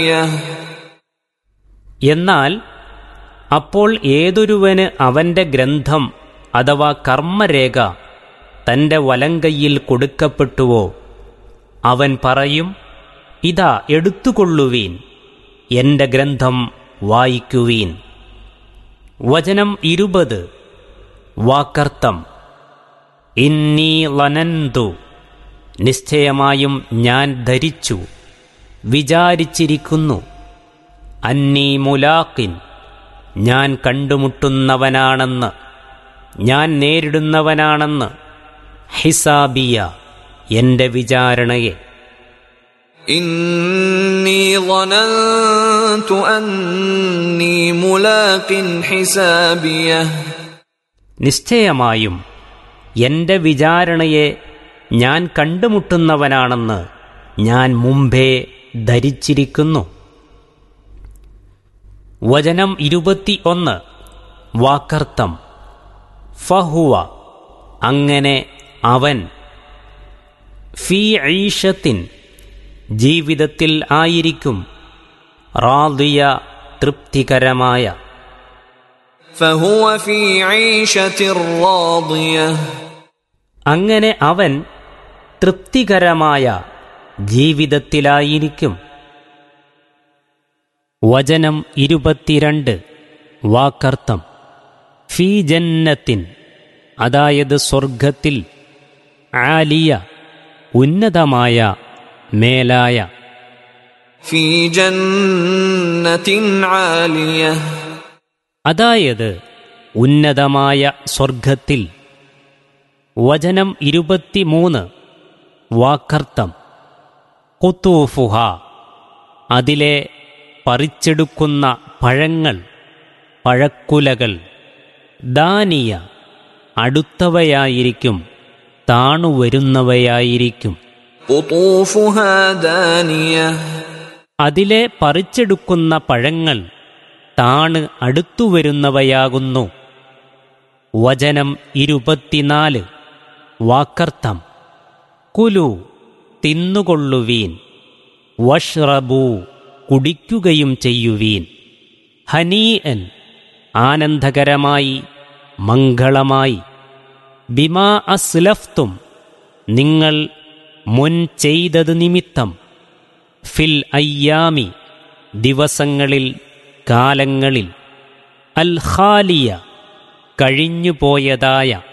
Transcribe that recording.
എന്നാൽ അപ്പോൾ ഏതൊരുവന് അവന്റെ ഗ്രന്ഥം അഥവാ കർമ്മരേഖ തന്റെ വലങ്കയ്യിൽ കൊടുക്കപ്പെട്ടുവോ അവൻ പറയും ഇതാ എടുത്തുകൊള്ളുവീൻ എന്റെ ഗ്രന്ഥം വായിക്കുവീൻ വചനം ഇരുപത് വാക്കർത്ഥം ഇന്നീ ലനന്തു നിശ്ചയമായും ഞാൻ ധരിച്ചു വിചാരിച്ചിരിക്കുന്നു അന്നീ മുലാക്കിൻ ഞാൻ കണ്ടുമുട്ടുന്നവനാണെന്ന് ഞാൻ നേരിടുന്നവനാണെന്ന് ഹിസാബിയ എന്റെ വിചാരണയെ إني ظننت أني ملاق حسابيه നിശ്ചയമായും എന്റെ വിചാരണയെ ഞാൻ കണ്ടുമുട്ടുന്നവനാണെന്ന് ഞാൻ മുമ്പേ ധരിച്ചിരിക്കുന്നു വചനം ഇരുപത്തി ഒന്ന് വാക്കർത്ഥം ഫഹുവ അങ്ങനെ അവൻ ഫീ ഈഷത്തിൻ ജീവിതത്തിൽ ആയിരിക്കും റാദിയ തൃപ്തികരമായ فهو في عيشة راضية അങ്ങനെ അവൻ തൃപ്തികരമായ ജീവിതത്തിലായിരിക്കും വചനം ഇരുപത്തിരണ്ട് വാക്കർത്ഥം ഫീ ജന്നത്തിൻ അതായത് സ്വർഗത്തിൽ ആലിയ ഉന്നതമായ മേലായ في جنة عالية അതായത് ഉന്നതമായ സ്വർഗത്തിൽ വചനം ഇരുപത്തിമൂന്ന് വാക്കർത്ഥം കുത്തൂഫുഹ അതിലെ പറിച്ചെടുക്കുന്ന പഴങ്ങൾ പഴക്കുലകൾ ദാനിയ അടുത്തവയായിരിക്കും താണുവരുന്നവയായിരിക്കും قطوفها دانية അതിലെ പറിച്ചെടുക്കുന്ന പഴങ്ങൾ താണ് അടുത്തുവരുന്നവയാകുന്നു വചനം ഇരുപത്തിനാല് വാക്കർത്ഥം കുലു തിന്നുകൊള്ളുവീൻ വഷ്റബൂ കുടിക്കുകയും ചെയ്യുവീൻ ഹനീഅൻ ആനന്ദകരമായി മംഗളമായി ബിമാ അസ്ലഫ്തും നിങ്ങൾ മുൻ ചെയ്തത് നിമിത്തം ഫിൽ അയ്യാമി ദിവസങ്ങളിൽ കാലങ്ങളിൽ അൽ ഖാലിയ കഴിഞ്ഞുപോയതായ